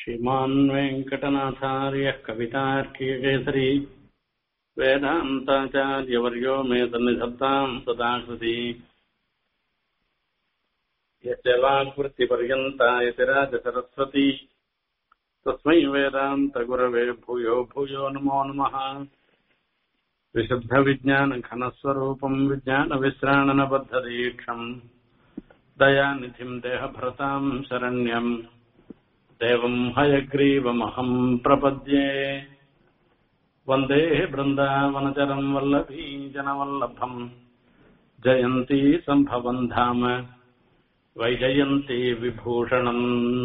श्रीमान् वेङ्कटनाथार्यः कवितार्किकेसरी वेदान्ताचार्यवर्यो मे सन्निधत्ताम् सदा कृति यस्य वाक्वृत्तिपर्यन्ता यतिराजसरस्वती तस्मै वेदान्तगुरवे भूयो भूयो नमो नमः विशुद्धविज्ञानघनस्वरूपम् विज्ञानविश्राणनबद्धदीक्षम् दयानिधिम् देहभृताम् शरण्यम् देवम् हयग्रीवमहम् प्रपद्ये वन्दे बृन्दावनचरम् वल्लभी जनवल्लभम् जयन्ती सम्भवम् धाम வைஜயந்தி விபூஷணம்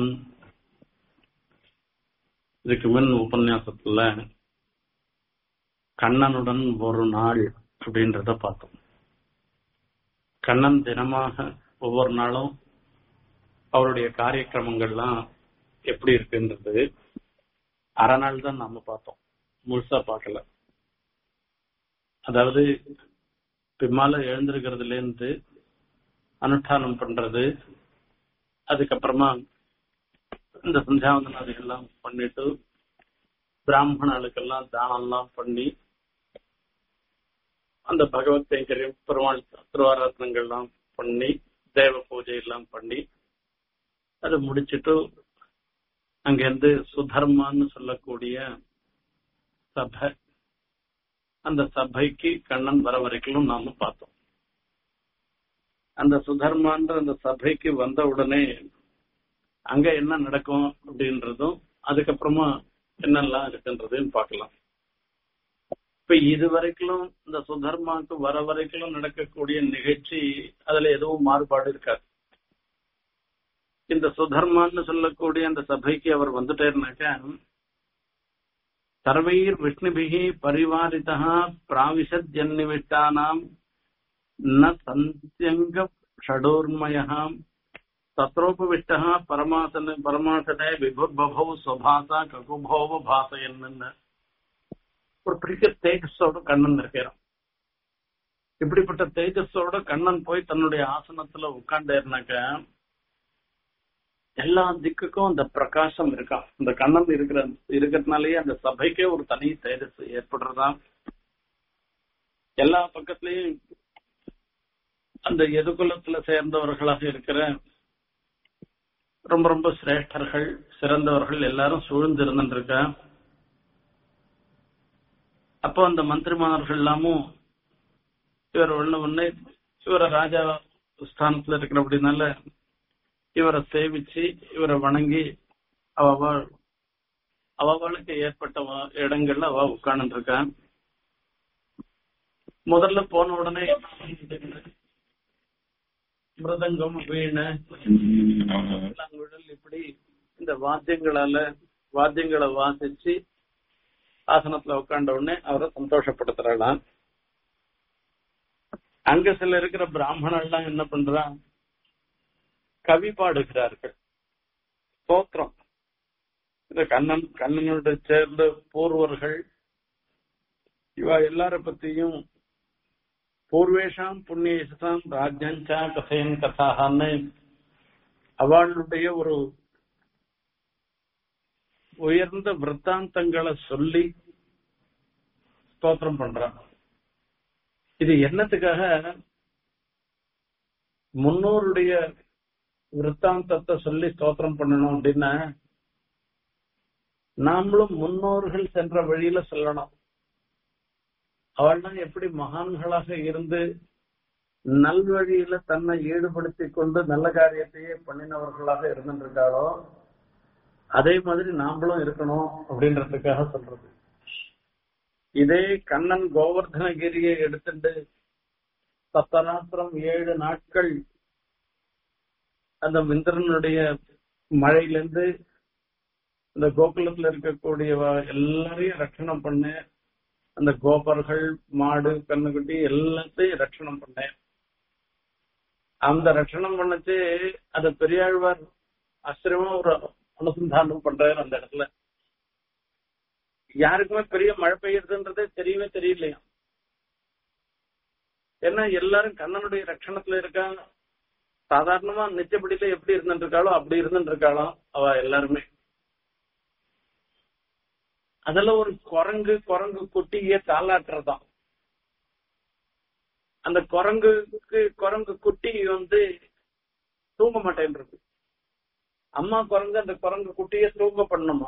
இதுக்கு முன் உபன்யாசத்துல கண்ணனுடன் ஒரு நாள் அப்படின்றத பார்த்தோம் கண்ணன் தினமாக ஒவ்வொரு நாளும் அவருடைய காரியக்கிரமங்கள்லாம் எப்படி இருக்குன்றது அரை நாள் தான் நாம பார்த்தோம் முழுசா பார்க்கல அதாவது பின்னால எழுந்திருக்கிறதுல இருந்து அனுஷ்டானம் பண்றது அதுக்கப்புறமா இந்த சந்தியாவந்தனாதிகள்லாம் பண்ணிட்டு பிராமணர்களுக்கெல்லாம் தானம்லாம் பண்ணி அந்த பகவத் கைங்கரியம் பெருமாள் திருவாரத்னங்கள்லாம் பண்ணி தேவ பூஜை எல்லாம் பண்ணி அதை முடிச்சிட்டு அங்கிருந்து சுதர்மான்னு சொல்லக்கூடிய சபை அந்த சபைக்கு கண்ணன் வர வரைக்கும் நாம பார்த்தோம் அந்த சுதர்மான்ற அந்த சபைக்கு வந்த உடனே அங்க என்ன நடக்கும் அப்படின்றதும் அதுக்கப்புறமா என்னெல்லாம் இருக்குன்றதையும் பார்க்கலாம் இப்ப இது வரைக்கும் இந்த சுதர்மாக்கு வர வரைக்கும் நடக்கக்கூடிய நிகழ்ச்சி அதுல எதுவும் மாறுபாடு இருக்காது இந்த சுதர்மான்னு சொல்லக்கூடிய அந்த சபைக்கு அவர் வந்துட்டேருனாக்கா சர்வைர் விஷ்ணுபிகி பரிவாரிதா பிராவிசத்யன்னிவிஷ்டானாம் न सन्त्यङ्ग षडोर्मयः तत्रोपविष्टः परमासन परमासने விபுர்பவோ சுபாசா ககுபோவ பாசையன்னு ஒரு பெரிய தேஜஸோட கண்ணன் இருக்கிறான் இப்படிப்பட்ட தேஜஸோட கண்ணன் போய் தன்னுடைய ஆசனத்துல உட்கார்ந்தேர்னாக்க எல்லா திக்குக்கும் அந்த பிரகாசம் இருக்கான் இந்த கண்ணன் இருக்கிற இருக்கிறதுனாலயே அந்த சபைக்கே ஒரு தனி தேஜஸ் ஏற்படுறதாம் எல்லா பக்கத்துலயும் அந்த எதுகுலத்துல சேர்ந்தவர்களாக இருக்கிற ரொம்ப ரொம்ப சிரேஷ்டர்கள் சிறந்தவர்கள் எல்லாரும் சூழ்ந்து இருந்துருக்க அப்போ அந்த மந்திரிமார்கள் எல்லாமும் இவர் ஒண்ணு ஒண்ணு இவரை ராஜா ஸ்தானத்துல இருக்கிற அப்படின்னால இவரை சேவிச்சு இவரை வணங்கி அவ அவளுக்கு ஏற்பட்ட இடங்கள்ல அவ உட்கார்ந்து இருக்கான் முதல்ல போன உடனே மிருதங்கம் வீணை இப்படி இந்த வாத்தியங்களால வாத்தியங்களை வாசிச்சு ஆசனத்துல உட்கார்ந்த உடனே அவரை சந்தோஷப்படுத்துறாளாம் அங்க சில இருக்கிற பிராமணர்லாம் என்ன பண்றான் கவி பாடுகிறார்கள் ஸ்தோத்திரம் இந்த கண்ணன் கண்ணனோட சேர்ந்த பூர்வர்கள் இவ எல்லார பத்தியும் பூர்வேஷாம் புண்ணியசாம் ராஜ்யஞ்சா கதையன் கதான்னு அவளுடைய ஒரு உயர்ந்த விற்த்தாந்தங்களை சொல்லி ஸ்தோத்திரம் பண்றான் இது என்னத்துக்காக முன்னோருடைய விற்த்தாந்தத்தை சொல்லி ஸ்தோத்திரம் பண்ணணும் அப்படின்னா நாமளும் முன்னோர்கள் சென்ற வழியில சொல்லணும் அவள்லாம் எப்படி மகான்களாக இருந்து நல்வழியில தன்னை ஈடுபடுத்தி கொண்டு நல்ல காரியத்தையே பண்ணினவர்களாக இருந்திருக்காளோ அதே மாதிரி நாமளும் இருக்கணும் அப்படின்றதுக்காக சொல்றது இதே கண்ணன் கோவர்தனகிரியை எடுத்துட்டு சத்தராத்திரம் ஏழு நாட்கள் அந்த மிந்திரனுடைய மழையிலிருந்து இந்த கோகுலத்துல இருக்கக்கூடிய எல்லாரையும் ரட்சணம் பண்ண அந்த கோபர்கள் மாடு கண்ணுக்குட்டி எல்லாத்தையும் ரட்சணம் பண்ணேன் அந்த ரட்சணம் பண்ணச்சு அத பெரியாழ்வார் ஆச்சரியமா ஒரு அனுசந்தானம் பண்றாரு அந்த இடத்துல யாருக்குமே பெரிய மழை பெய்யறதுன்றதே தெரியவே தெரியலையா ஏன்னா எல்லாரும் கண்ணனுடைய ரட்சணத்துல இருக்காங்க சாதாரணமா நிச்சயப்படியில எப்படி இருந்துட்டு இருக்காளோ அப்படி இருந்துட்டு இருக்காளோ அவ எல்லாருமே அதுல ஒரு குரங்கு குரங்கு குட்டிய தாளாட்டுறதாம் அந்த குரங்குக்கு குரங்கு குட்டி வந்து தூங்க மாட்டேன்றது அம்மா குரங்கு அந்த குரங்கு குட்டிய தூங்க பண்ணணுமா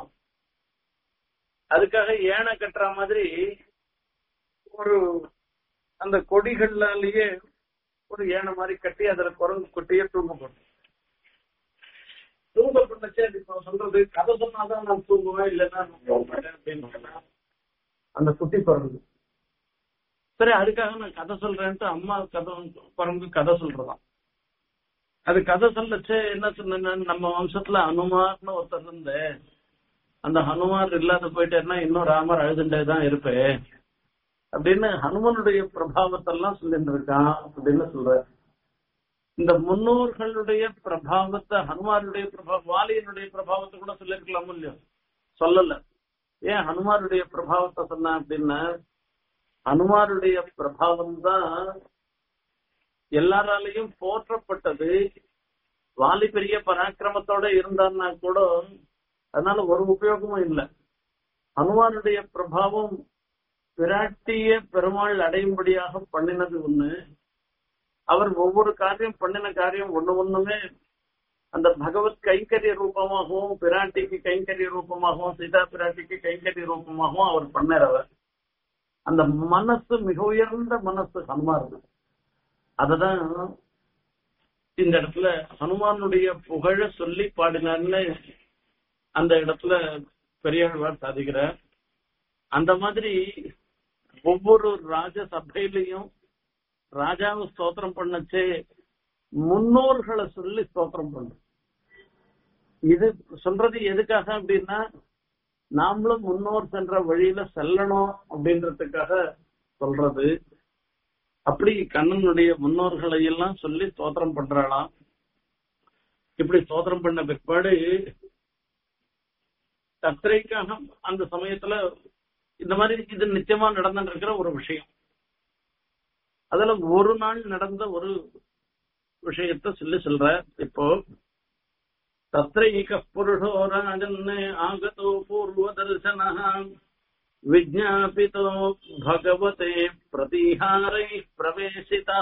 அதுக்காக ஏனை கட்டுற மாதிரி ஒரு அந்த கொடிகள்லாலேயே ஒரு ஏனை மாதிரி கட்டி அதுல குரங்கு குட்டிய தூங்க பண்ணும் தூங்க பண்ணச்சே இப்ப சொல்றது கதை சொன்னாதான் நான் தூங்குவேன் இல்லைன்னா நான் போக மாட்டேன் அப்படின்னு சொன்னா, அந்த குட்டி குரங்கு சரி அதுக்காக நான் கதை சொல்றேன்ட்டு அம்மா கதை குரங்கு கதை சொல்றதாம் அது கதை சொல்லச்சே என்ன சொன்ன நம்ம வம்சத்துல ஹனுமார்னு ஒருத்தர் இருந்து அந்த ஹனுமார் இல்லாத போயிட்டேன்னா இன்னும் ராமர் அழுதுண்டே தான் இருப்பேன் அப்படின்னு ஹனுமனுடைய பிரபாவத்தெல்லாம் சொல்லிட்டு இருக்கான் அப்படின்னு சொல்ற இந்த முன்னோர்களுடைய பிரபாவத்தை ஹனுமாருடைய பிரபா வாலியனுடைய பிரபாவத்தை கூட சொல்லிருக்கலாம் இல்லையோ சொல்லல ஏன் ஹனுமாருடைய பிரபாவத்தை சொன்ன அப்படின்னா ஹனுமாருடைய பிரபாவம் தான் எல்லாராலையும் போற்றப்பட்டது வாலி பெரிய பராக்கிரமத்தோட இருந்தான்னா கூட அதனால ஒரு உபயோகமும் இல்லை ஹனுமானுடைய பிரபாவம் பிராட்டிய பெருமாள் அடையும்படியாக பண்ணினது ஒண்ணு அவர் ஒவ்வொரு காரியம் பண்ணின காரியம் ஒண்ணு ஒண்ணுமே அந்த பகவத் கைங்கரிய ரூபமாகவும் பிராட்டிக்கு கைங்கரிய ரூபமாகவும் சீதா பிராட்டிக்கு கைங்கரிய ரூபமாகவும் அவர் பண்ணறவர் அந்த மனசு மிக உயர்ந்த மனசு ஹனுமார் அததான் இந்த இடத்துல ஹனுமானுடைய புகழ சொல்லி பாடினார்னு அந்த இடத்துல பெரியாழ்வார் சாதிக்கிறார் அந்த மாதிரி ஒவ்வொரு ராஜ சபையிலையும் ராஜாவை ஸ்தோத்திரம் பண்ணச்சே முன்னோர்களை சொல்லி ஸ்தோத்திரம் பண்ணும் இது சொல்றது எதுக்காக அப்படின்னா நாமளும் முன்னோர் சென்ற வழியில செல்லணும் அப்படின்றதுக்காக சொல்றது அப்படி கண்ணனுடைய முன்னோர்களை எல்லாம் சொல்லி ஸ்தோத்திரம் பண்றாளாம் இப்படி ஸ்தோத்திரம் பண்ண பிற்பாடு கத்திரைக்காக அந்த சமயத்துல இந்த மாதிரி இது நிச்சயமா நடந்துட்டு இருக்கிற ஒரு விஷயம் அதுல ஒரு நாள் நடந்த ஒரு விஷயத்த சொல்லி சொல்ற இப்போ தத்ரைக புருஷோ ராஜன் ஆகதோ பூர்வ தர்சன விஜாபிதோ பகவதே பிரதிஹாரை பிரவேசிதா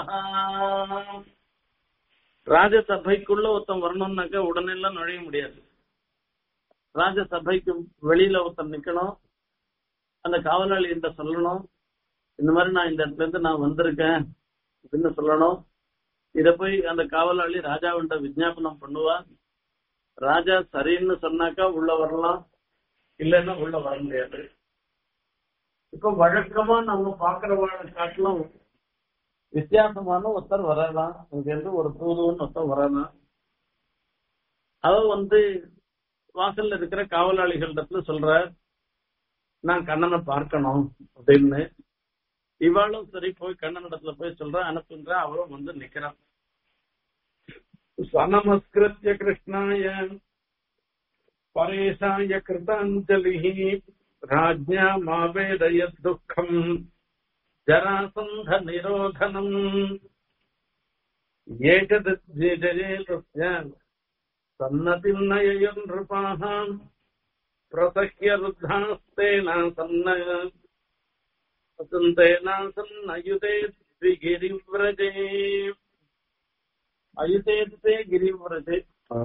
ராஜசபைக்குள்ள ஒருத்தன் வரணும்னாக்க உடனே எல்லாம் நுழைய முடியாது ராஜசபைக்கு வெளியில ஒருத்தன் நிக்கணும் அந்த காவலாளி என்ற சொல்லணும் இந்த மாதிரி நான் இந்த இடத்துல இருந்து நான் வந்திருக்கேன் அப்படின்னு சொல்லணும் இத போய் அந்த காவலாளி ராஜாவிட்ட விஜாபனம் பண்ணுவா ராஜா சரின்னு சொன்னாக்கா உள்ள வரலாம் இல்லைன்னா உள்ள வர முடியாது இப்ப வழக்கமா நம்ம பாக்குறவாழ காட்டிலும் வித்தியாசமான ஒருத்தர் வரலாம் இங்க இருந்து ஒரு தூதுவன் ஒருத்தர் வரலாம் அவ வந்து வாசல்ல இருக்கிற காவலாளிகளிடத்துல சொல்ற நான் கண்ணனை பார்க்கணும் அப்படின்னு இவாளும் சரி போய் கண்ணனிடத்துல போய் சொல்ற அனுப்புன்ற அவரும் வந்து நிக்கிறான் சனமஸ்கிருத்திய கிருஷ்ணாய பரேஷாய கிருதாஞ்சலி ராஜ்யா மாவேதய துக்கம் ஜராசந்த நிரோதனம் ஏகதே சன்னதிம் நயன் நிருபாகாம் பிரசஹ்ய ருத்தாஸ்தேன சன்ன வசந்தேனாசன்னயுதே கிரிவிரஜே அயுதேத்தே கிரிவிரஜே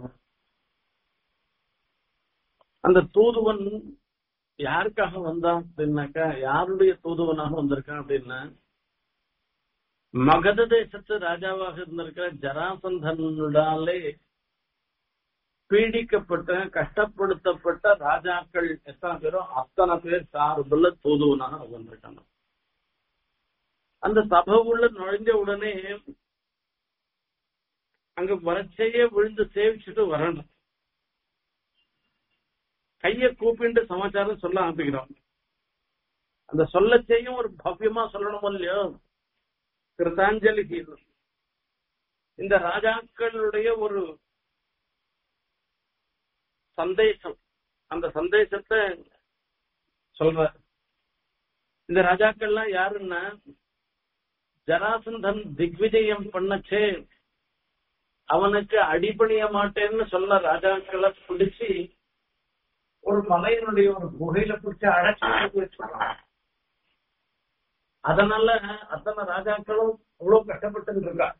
அந்த தூதுவன் யாருக்காக வந்தான் அப்படின்னாக்கா யாருடைய தூதுவனாக வந்திருக்கான் அப்படின்னா மகத தேசத்து ராஜாவாக இருந்திருக்கிற ஜராசந்தனாலே பீடிக்கப்பட்ட கஷ்டப்படுத்தப்பட்ட ராஜாக்கள் எத்தனை பேரோ அத்தனை பேர் சார்புள்ள தூதுவனாக வந்திருக்காங்க அந்த சபை உள்ள நுழைஞ்ச உடனே அங்க வரச்சையே விழுந்து சேவிச்சுட்டு வரணும் கைய கூப்பிண்டு சமாச்சாரம் சொல்ல ஆரம்பிக்கிறோம் அந்த சொல்லச்சையும் ஒரு பவ்யமா சொல்லணும் இல்லையோ கிருத்தாஞ்சலி இந்த ராஜாக்களுடைய ஒரு சந்தேசம் அந்த சந்தேசத்தை சொல்ற இந்த ராஜாக்கள்லாம் யாருன்னா ஜராசந்தன் திக்விஜயம் பண்ணச்சே அவனுக்கு அடிபணிய மாட்டேன்னு சொல்ல ராஜாக்களை பிடிச்சி ஒரு மலையினுடைய ஒரு குகையில பிடிச்சி அழைச்சி வச்சுக்கிறான் அதனால அத்தனை ராஜாக்களும் அவ்வளவு கஷ்டப்பட்டு இருக்கா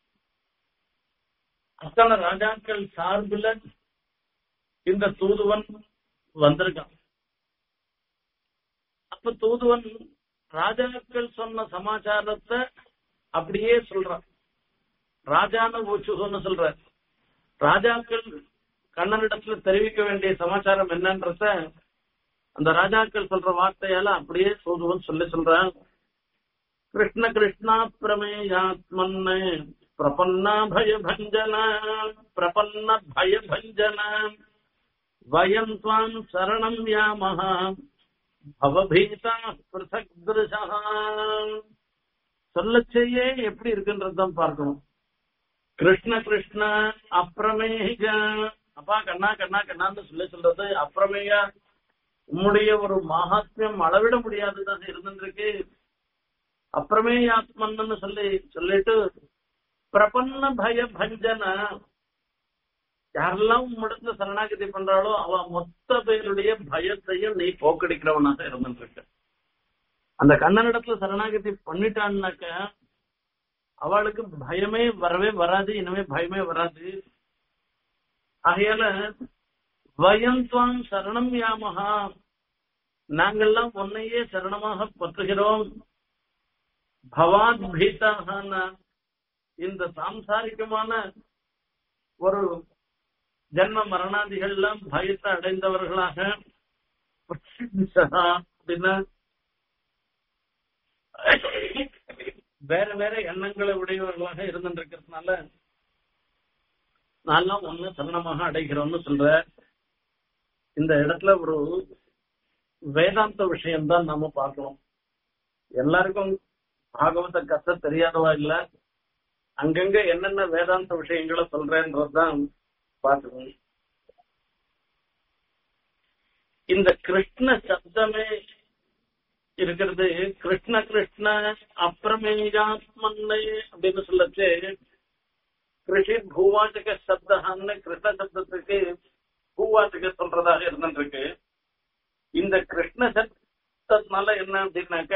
அத்தனை ராஜாக்கள் சார்பில் இந்த தூதுவன் வந்திருக்கான் அப்ப தூதுவன் ராஜாக்கள் சொன்ன சமாச்சாரத்தை அப்படியே சொல்றான் ராஜான ஊச்சுகன்னு சொல்ற ராஜாக்கள் கண்ணனிடத்துல தெரிவிக்க வேண்டிய சமாச்சாரம் என்னன்றத அந்த ராஜாக்கள் சொல்ற வார்த்தையால அப்படியே தூதுவன் சொல்லி சொல்றான் கிருஷ்ண கிருஷ்ணா பிரமேயாத்மன்னு பிரபன்னா பயபஞ்சன பிரபன்ன பயபஞ்சன வயம் துவாம் சரணம் யாமஹ பவபீதா பிருதக் திருஷா சொல்லச்சேயே எப்படி இருக்குன்றதுதான் பார்க்கணும் கிருஷ்ண கிருஷ்ண அப்பிரமேய அப்பா கண்ணா கண்ணா கண்ணான்னு சொல்லி சொல்றது அப்பிரமேயா உம்முடைய ஒரு மகாத்மியம் அளவிட முடியாததாக இருந்திருக்கு அப்பிரமேயாத்மன்னு சொல்லி சொல்லிட்டு பிரபன்ன பய பஞ்சன யாரெல்லாம் உம்மிடத்துல சரணாகதி பண்றாளோ அவ மொத்த பேருடைய பயத்தையும் நீ போக்கடிக்கிறவனாக இருந்துட்டு அந்த கண்ணனிடத்துல சரணாகதி பண்ணிட்டான்னாக்க அவளுக்கு பயமே வரவே வராது இனிமே பயமே வராது ஆகையால வயம் துவாம் சரணம் யாமஹா நாங்கள்லாம் உன்னையே சரணமாக பற்றுகிறோம் பவாத் பீதாகான இந்த சாம்சாரிகமான ஒரு ஜன்ம மரணாதிகள்லாம் பயத்தை அடைந்தவர்களாக அப்படின்னா வேற வேற எண்ணங்களை உடையவர்களாக இருந்துருக்கிறதுனால நான்லாம் ஒண்ணு சரணமாக அடைகிறோம்னு சொல்ற இந்த இடத்துல ஒரு வேதாந்த விஷயம்தான் நாம பார்க்கணும் எல்லாருக்கும் பாகவத கத்த தெரியாதவா இல்ல அங்கங்க என்னென்ன வேதாந்த விஷயங்களை சொல்றேன்றதுதான் பார்க்கணும் இந்த கிருஷ்ண சப்தமே இருக்கிறது கிருஷ்ண கிருஷ்ண அப்பிரமேயாத்மன்னை அப்படின்னு சொல்லச்சு கிருஷி பூவாச்சக சப்தன்னு கிருஷ்ண சப்தத்துக்கு பூவாச்சக சொல்றதாக இருந்துருக்கு இந்த கிருஷ்ண சப்தத்தினால என்ன அப்படின்னாக்க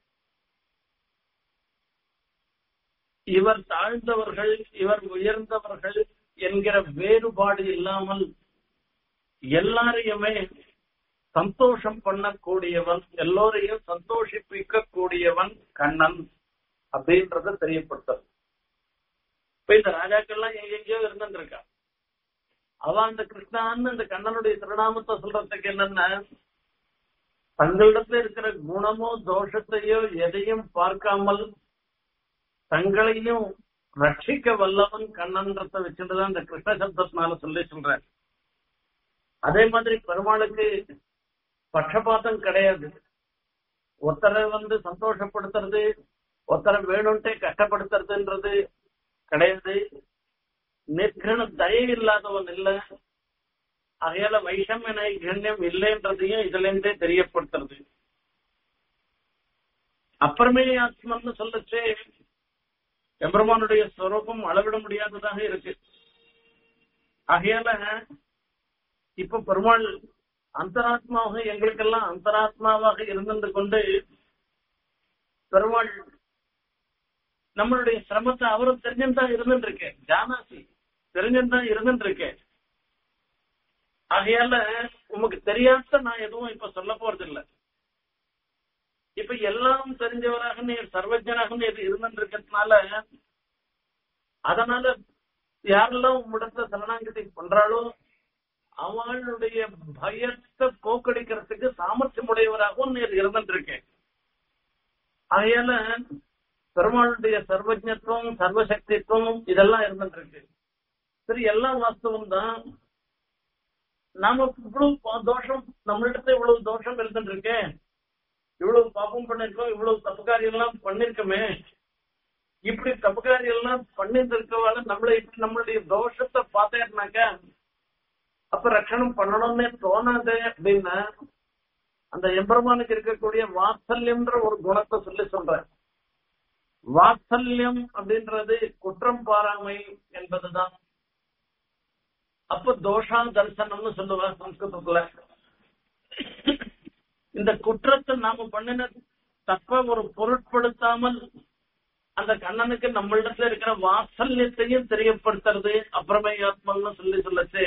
இவர் தாழ்ந்தவர்கள் இவர் உயர்ந்தவர்கள் என்கிற வேறுபாடு இல்லாமல் எல்லாரையுமே சந்தோஷம் பண்ணக்கூடியவன் எல்லோரையும் சந்தோஷிப்பிக்க கூடியவன் கண்ணன் அப்படின்றத தெரியப்படுத்தல் இப்ப இந்த ராஜாக்கள்லாம் எங்கெங்கயோ இருந்துட்டு இருக்கா அவ அந்த கிருஷ்ணான்னு இந்த கண்ணனுடைய திருநாமத்தை சொல்றதுக்கு என்னன்னா தங்களிடத்துல இருக்கிற குணமோ தோஷத்தையோ எதையும் பார்க்காமல் தங்களையும் ரட்சிக்க வல்லவன் கண்ணன்றத வச்சுட்டுதான் இந்த கிருஷ்ண சப்தத்தினால சொல்லி சொல்றேன் அதே மாதிரி பெருமாளுக்கு பட்சபாதம் கிடையாது ஒருத்தரை வந்து சந்தோஷப்படுத்துறது ஒருத்தரை வேணும்ட்டே கஷ்டப்படுத்துறதுன்றது கிடையாது நிற்கண தயை இல்லாதவன் இல்ல அகையால வைஷமிய நைகண்யம் இல்லைன்றதையும் இதுல இருந்தே தெரியப்படுத்துறது அப்புறமே ஆத்மன்னு சொல்லச்சே எம்பெருமானுடைய ஸ்வரூபம் அளவிட முடியாததாக இருக்கு ஆகையால இப்ப பெருமாள் அந்தராத்மாவாக எங்களுக்கெல்லாம் அந்தராத்மாவாக இருந்து கொண்டு பெருமாள் நம்மளுடைய சிரமத்தை அவரும் தெரிஞ்சுதான் இருந்துட்டு இருக்கேன் ஜானாசி தெரிஞ்சுதான் இருந்துட்டு இருக்கேன் ஆகையால உமக்கு தெரியாத நான் எதுவும் இப்ப சொல்ல போறது இல்ல இப்ப எல்லாம் தெரிஞ்சவராக நீர் சர்வஜனாக நீர் இருந்துட்டு இருக்கிறதுனால அதனால யாரெல்லாம் உம்மிடத்துல சரணாங்கதி பண்றாளோ அவளுடைய பயத்தை போக்கடிக்கிறதுக்கு சாமர்த்தியம் உடையவராகவும் நீர் இருந்துட்டு இருக்கேன் ஆகையால பெருமாளுடைய சர்வஜத்துவம் சர்வசக்தித்துவம் இதெல்லாம் இருந்துட்டு இருக்கு சரி எல்லாம் வாஸ்தவம் தான் நாம இவ்வளவு தோஷம் நம்மளிடத்துல இவ்வளவு தோஷம் இருந்துட்டு இருக்கேன் இவ்வளவு பாப்பம் பண்ணிருக்கோம் இவ்வளவு தப்புக்காரியம் எல்லாம் பண்ணிருக்கோமே இப்படி தப்புக்காரியம் எல்லாம் பண்ணிட்டு இருக்கவால நம்மள இப்படி நம்மளுடைய தோஷத்தை பார்த்தேன்னாக்க அப்ப ரட்சணம் பண்ணணும்னே தோணாது அப்படின்னா அந்த எம்பெருமானுக்கு இருக்கக்கூடிய வாத்சல்யம்ன்ற ஒரு குணத்தை சொல்லி சொல்றேன் வாத்சல்யம் அப்படின்றது குற்றம் பாராமை என்பதுதான் அப்ப தோஷா தரிசனம்னு சொல்லுவேன் சம்ஸ்கிருதத்துல இந்த குற்றத்தை நாம பண்ணின தப்ப ஒரு பொருட்படுத்தாமல் அந்த கண்ணனுக்கு நம்மளிடத்துல இருக்கிற வாசல்யத்தையும் தெரியப்படுத்துறது அப்பிரமேயாத்மன்னு சொல்லி சொல்லச்சு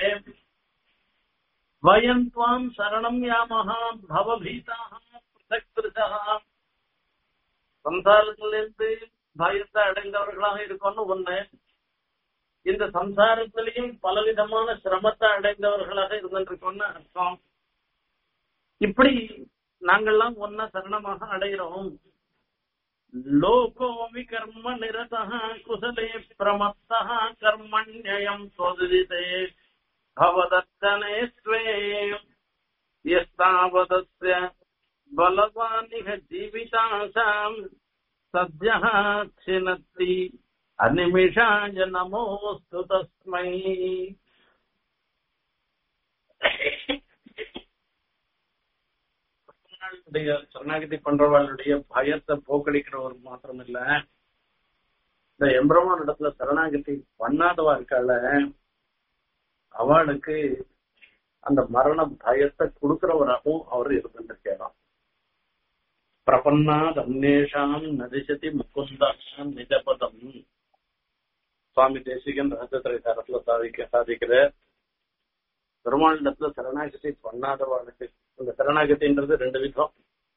வயம் துவாம் சரணம் யாமஹா பவபீதாக பிரசக்திருஷா சம்சாரத்திலிருந்து பயத்தை அடைந்தவர்களாக இருக்கோம்னு ஒண்ணு இந்த சம்சாரத்திலையும் பலவிதமான சிரமத்தை அடைந்தவர்களாக இருந்துருக்கோம்னு அர்த்தம் இப்படி நாங்கள்லாம் ஒன்ன சரணமாக அடைகிறோம் லோகோமி கர்ம நிரதா குசலே பிரமத்தா கர்மண்யம் சோதிதே भवदर्शने स्वे यस्तावदस्य बलवानिह जीवितासाम् सद्यः छिनत्ति अनिमिषाय नमोऽस्तु तस्मै சரணாகதி பண்றவர்களுடைய பயத்தை போக்கடிக்கிறவர் மாத்திரம் இல்ல இந்த எம்பிரமான் இடத்துல சரணாகதி பண்ணாதவா இருக்கால அவளுக்கு அந்த மரண பயத்தை கொடுக்கிறவராகவும் அவர் இருந்துருக்கலாம் பிரபன்னாத் அந்நேஷாம் நதிசதி முகுந்தாம் நிஜபதம் சுவாமி தேசிகன் ரகசியத்திரை தரத்துல சாதிக்க சாதிக்கிற பெருமாளிடத்துல சரணாகதி பண்ணாதவாளுக்கு இந்த சரணாகதின்றது ரெண்டு விதம்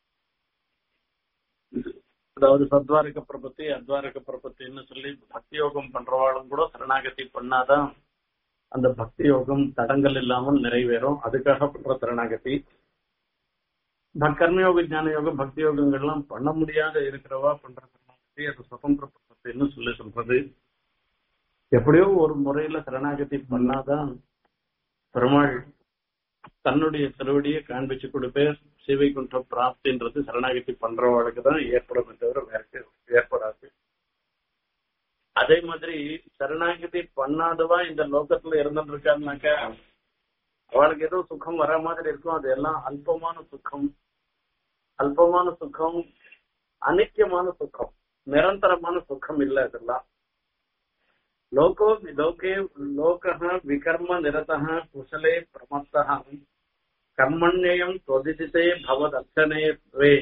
அதாவது சத்வாரக பிரபத்தி அத்வாரக பிரபத்தின்னு சொல்லி பக்தி யோகம் பண்றவாளும் கூட சரணாகதி பண்ணாதான் அந்த பக்தி யோகம் தடங்கள் இல்லாமல் நிறைவேறும் அதுக்காக பண்ற சரணாகதி கர்மயோக ஞான யோகம் பக்தி யோகங்கள்லாம் பண்ண முடியாத இருக்கிறவா பண்ற சரணாகதி அது சுதந்திர பிரபத்தின்னு சொல்லி சொல்றது எப்படியோ ஒரு முறையில சரணாகதி பண்ணாதான் பெருமாள் தன்னுடைய திருவடியை காண்பிச்சு கொடுப்பேன் சிவை குன்ற பிராப்தின்றது சரணாகதி பண்றவாளுக்கு தான் ஏற்படும் தவிர வேற ஏற்படாது அதே மாதிரி சரணாகதி பண்ணாதவா இந்த லோகத்துல இருந்துட்டு இருக்காருனாக்கா அவளுக்கு ஏதோ சுகம் வர மாதிரி இருக்கும் அது எல்லாம் அல்பமான சுகம் அல்பமான சுகம் அனித்தியமான சுகம் நிரந்தரமான சுகம் இல்ல இதெல்லாம் லோகோ லோகே லோக விகர்ம நிரத குசலே பிரமத்த கர்மண்யம் தொதிதிதே பவதர்ஷனே வே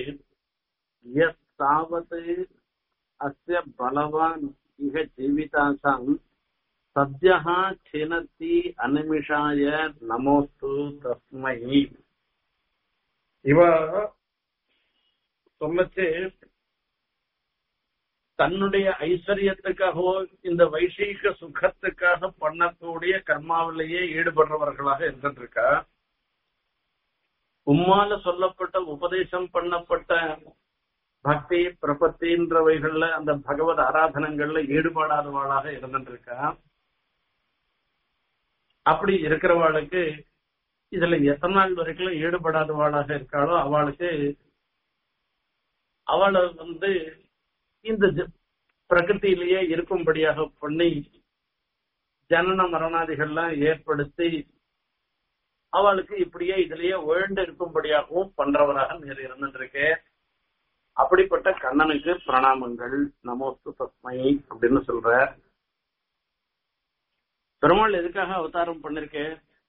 யத் அஸ்ய பலவான் இக ஜீவிதாசாம் சத்யः छिनति அனிமிஷாய நமோஸ்து தஸ்மை இவ சொல்லச்சு தன்னுடைய ஐஸ்வர்யத்துக்காகவோ இந்த வைசீக சுகத்துக்காக பண்ணக்கூடிய கர்மாவிலேயே ஈடுபடுறவர்களாக இருந்துருக்கா உம்மால சொல்லப்பட்ட உபதேசம் பண்ணப்பட்ட பக்தி பிரபத்தின்றவைகள்ல அந்த பகவத் ஆராதனங்கள்ல ஈடுபடாதவாளாக இருந்துருக்கா அப்படி இருக்கிறவாளுக்கு இதுல எத்தனை நாள் வரைக்கும் ஈடுபடாதவாளாக இருக்காளோ அவளுக்கு அவளை வந்து இந்த பிரகிருத்திலேயே இருக்கும்படியாக பண்ணி ஜனன மரணாதிகள்லாம் ஏற்படுத்தி அவளுக்கு இப்படியே இதுலயே உழண்டு இருக்கும்படியாகவும் பண்றவராக நேர் இருந்துருக்கு அப்படிப்பட்ட கண்ணனுக்கு பிரணாமங்கள் நமோஸ்து தஸ்மை அப்படின்னு சொல்ற பெருமாள் எதுக்காக அவதாரம் பண்ணிருக்கே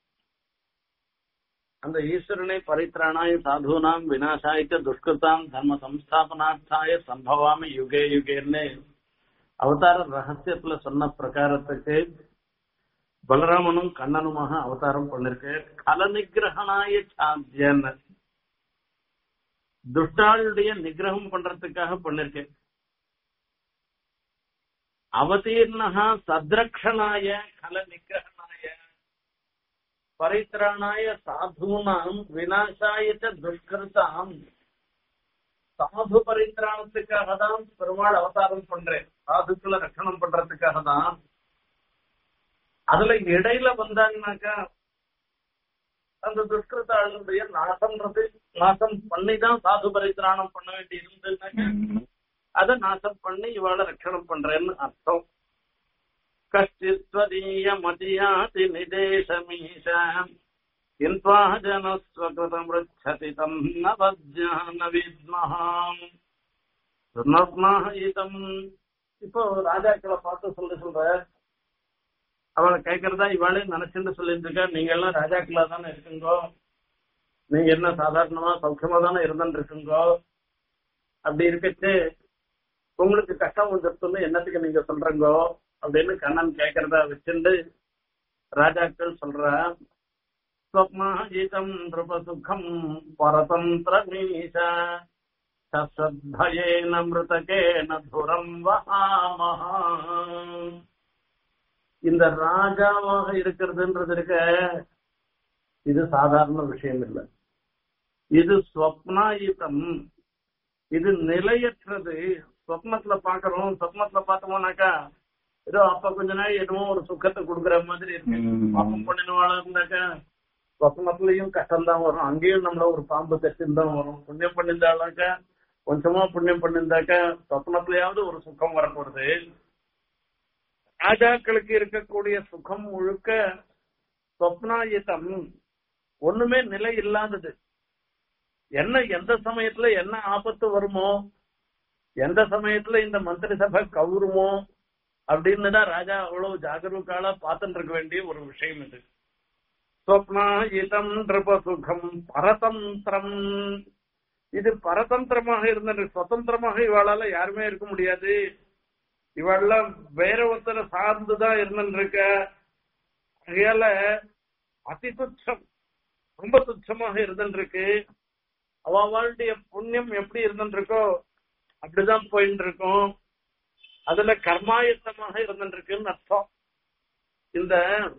அந்த ஈஸ்வரனை பரித்ராணாய சாதுனாம் விநாசாய்க்க துஷ்கிருதாம் தர்ம சம்ஸ்தாபனார்த்தாய சம்பவாமி யுகே யுகேன்னு அவதார ரகசியத்துல சொன்ன பிரகாரத்துக்கு பலராமனும் கண்ணனுமாக அவதாரம் பண்ணிருக்க கல நிகிரகனாய சாத்தியன் துஷ்டாளுடைய நிகிரகம் பண்றதுக்காக பண்ணிருக்கேன் அவதீர்ணா சத்ரக்ஷனாய கல நிகிரகனாய பரித்ராணாய சாதுனாம் விநாசாய துஷ்கிருதாம் சாது பரித்ராணத்துக்காக தான் பெருமாள் அவதாரம் பண்றேன் சாதுக்களை ரட்சணம் பண்றதுக்காக தான் அதுல இடையில வந்தாங்கனாக்கா அந்த துஷ்கிருத்தாளுடைய நாசம்ன்றது நாசம் பண்ணி தான் சாது பரித்ராணம் பண்ண வேண்டி இருந்ததுனாக்கா அதை நாசம் பண்ணி இவாளை ரட்சணம் பண்றேன்னு அர்த்தம் கஷ்டித்வதீய மதியாதி நிதேசமீஷ கிந்த்வா ஜனஸ்வகிருதம் ருச்சதி தம் ந வஜ்ஞான வித்மஹாம் சுனர்மாஹிதம் இப்போ ராஜாக்களை பார்த்து சொல்ல சொல்ற அவளை கேட்கறதா இவாளே நினைச்சுட்டு சொல்லிட்டு இருக்கா நீங்க எல்லாம் ராஜாக்களா தானே இருக்குங்கோ நீங்க என்ன சாதாரணமா சௌக்கியமா தானே இருந்துட்டு இருக்குங்கோ அப்படி இருக்கச்சு உங்களுக்கு கஷ்டம் வந்துருச்சுன்னு என்னத்துக்கு நீங்க சொல்றீங்கோ அப்படின்னு கண்ணன் கேக்குறத வச்சுண்டு ராஜாக்கள் சொல்ற ஸ்வப்னாஜிதம் நிருபசுகம் பரதந்திர மீச சத்பயேன மிருதகேன துரம் வஹாமஹா இந்த ராஜாவாக இருக்கிறதுன்றது இருக்க இது சாதாரண விஷயம் இல்லை இது ஸ்வப்னாயுதம் இது நிலையற்றது சொப்னத்துல பாக்குறோம் சொப்னத்துல பார்த்தோம்னாக்கா ஏதோ அப்ப கொஞ்ச நாள் என்னமோ ஒரு சுக்கத்தை கொடுக்குற மாதிரி இருக்கு பாப்பம் பண்ணினவாளா இருந்தாக்கா சொப்னத்துலயும் கஷ்டம் தான் வரும் அங்கேயும் நம்மள ஒரு பாம்பு கஷ்டம் தான் வரும் புண்ணியம் பண்ணியிருந்தாளாக்கா கொஞ்சமா புண்ணியம் பண்ணியிருந்தாக்கா சொப்னத்திலயாவது ஒரு சுகம் வரப்போறது ராஜாக்களுக்கு இருக்கக்கூடிய சுகம் முழுக்க சொப்னாயுதம் ஒண்ணுமே நிலை இல்லாதது என்ன எந்த சமயத்துல என்ன ஆபத்து வருமோ எந்த சமயத்துல இந்த மந்திரி சபை கவுருமோ அப்படின்னு தான் ராஜா அவ்வளவு ஜாகரூக்காலா பார்த்துட்டு இருக்க வேண்டிய ஒரு விஷயம் இது ஸ்வப்னாயுதம் நிருபசுகம் பரதந்திரம் இது பரதந்திரமாக இருந்த சுதந்திரமாக இவாளால யாருமே இருக்க முடியாது இவெல்லாம் வேற ஒருத்தரை சார்ந்துதான் இருந்துருக்க ஆகையால அதி துச்சம் ரொம்ப துச்சமாக இருந்துருக்கு அவளுடைய புண்ணியம் எப்படி இருந்துருக்கோ அப்படிதான் போயிட்டு இருக்கும் அதுல கர்மாயுத்தமாக இருந்துருக்குன்னு அர்த்தம் இந்த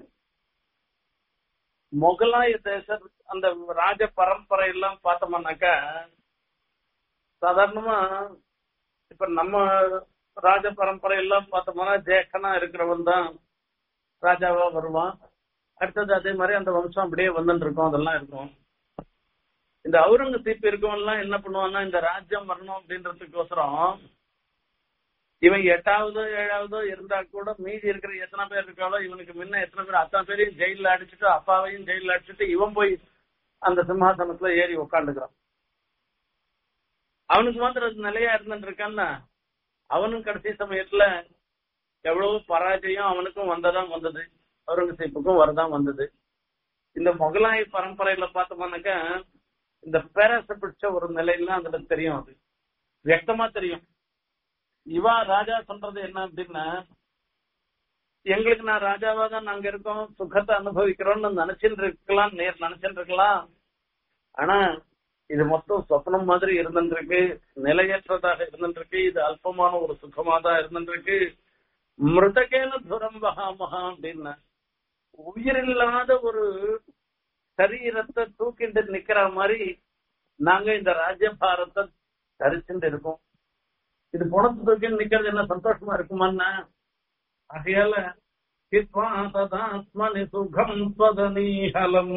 முகலாய தேச அந்த ராஜ பரம்பரை எல்லாம் பார்த்தோம்னாக்கா சாதாரணமா இப்ப நம்ம ராஜ பரம்பரை எல்லாம் பார்த்தோம்னா ஜேக்கனா இருக்கிறவன் தான் ராஜாவா வருவான் அடுத்தது அதே மாதிரி அந்த வம்சம் அப்படியே வந்துட்டு இருக்கும் அதெல்லாம் இருக்கும் இந்த அவுரங்கசீப் இருக்கவன்லாம் என்ன பண்ணுவான்னா இந்த ராஜ்யம் வரணும் அப்படின்றதுக்கோசரம் இவன் எட்டாவதோ ஏழாவதோ இருந்தா கூட மீதி இருக்கிற எத்தனை பேர் இருக்காளோ இவனுக்கு முன்ன எத்தனை பேர் அத்தனை பேரையும் ஜெயில அடிச்சுட்டு அப்பாவையும் ஜெயில அடிச்சுட்டு இவன் போய் அந்த சிம்மாசனத்துல ஏறி உக்காந்துக்கிறான் அவனுக்கு மாத்திரம் அது நிலையா இருந்துட்டு இருக்கான்னா அவனும் கடைசி சமயத்துல எவ்வளவு பராஜயம் அவனுக்கும் வந்ததான் வந்தது அவுரங்கசீப்புக்கும் வரதான் வந்தது இந்த முகலாய பரம்பரையில பார்த்தோம்னாக்கா இந்த பேரச பிடிச்ச ஒரு நிலையில அதுல தெரியும் அது வியக்தமா தெரியும் இவா ராஜா சொல்றது என்ன அப்படின்னா எங்களுக்கு நான் ராஜாவா தான் நாங்க இருக்கோம் சுகத்தை அனுபவிக்கிறோம்னு நினைச்சிட்டு இருக்கலாம் நேர் நினைச்சிட்டு இருக்கலாம் ஆனா இது மொத்தம் சொப்னம் மாதிரி இருந்துருக்கு நிலையற்றதாக இருந்துருக்கு இது அல்பமான ஒரு சுகமா தான் இருந்துருக்கு மிருதகேன துரம் வகாமகா அப்படின்னா உயிரில்லாத ஒரு சரீரத்தை தூக்கிட்டு நிக்கிற மாதிரி நாங்க இந்த ராஜ்யபாரத்தை தரிச்சுட்டு இருக்கோம் இது பணத்தை தூக்கிட்டு நிக்கிறது என்ன சந்தோஷமா இருக்குமான்னா ஆகையால ஆத்மனி சுகம் ஸ்வதனீஹலம்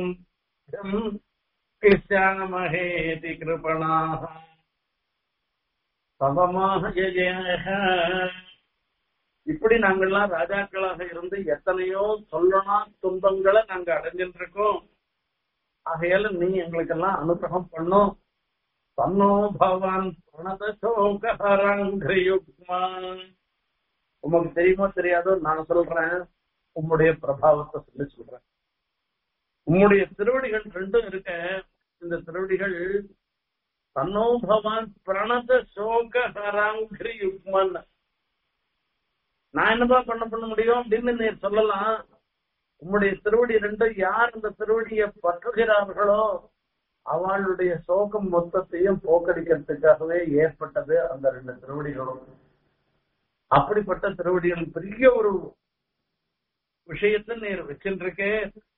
கிருஷ்யாமஹேதி கிருபணாக சவமாக இப்படி நாங்கெல்லாம் ராஜாக்களாக இருந்து எத்தனையோ சொல்லனா துன்பங்களை நாங்க அடைஞ்சிட்டு இருக்கோம் ஆகையால நீ எங்களுக்கெல்லாம் அனுகிரகம் பண்ணும் தன்னோ பவான் பிரணத சோகரங்கியுக்மா உமக்கு தெரியுமோ தெரியாதோ நான் சொல்றேன் உம்முடைய பிரபாவத்தை சொல்லி சொல்றேன் உம்முடைய திருவடிகள் ரெண்டும் இருக்க இந்த திருவடிகள் தன்னோ பவான் பிரணத சோகரங்கியுக்மன் நான் என்னப்பா பண்ண பண்ண முடியும் அப்படின்னு நீ சொல்லலாம் உம்முடைய திருவடி ரெண்டும் யார் இந்த திருவடியை பற்றுகிறார்களோ அவளுடைய சோகம் மொத்தத்தையும் போக்கடிக்கிறதுக்காகவே ஏற்பட்டது அந்த ரெண்டு திருவடிகளும் அப்படிப்பட்ட திருவடிகள் பெரிய ஒரு விஷயத்தை நீர் வச்சுருக்கே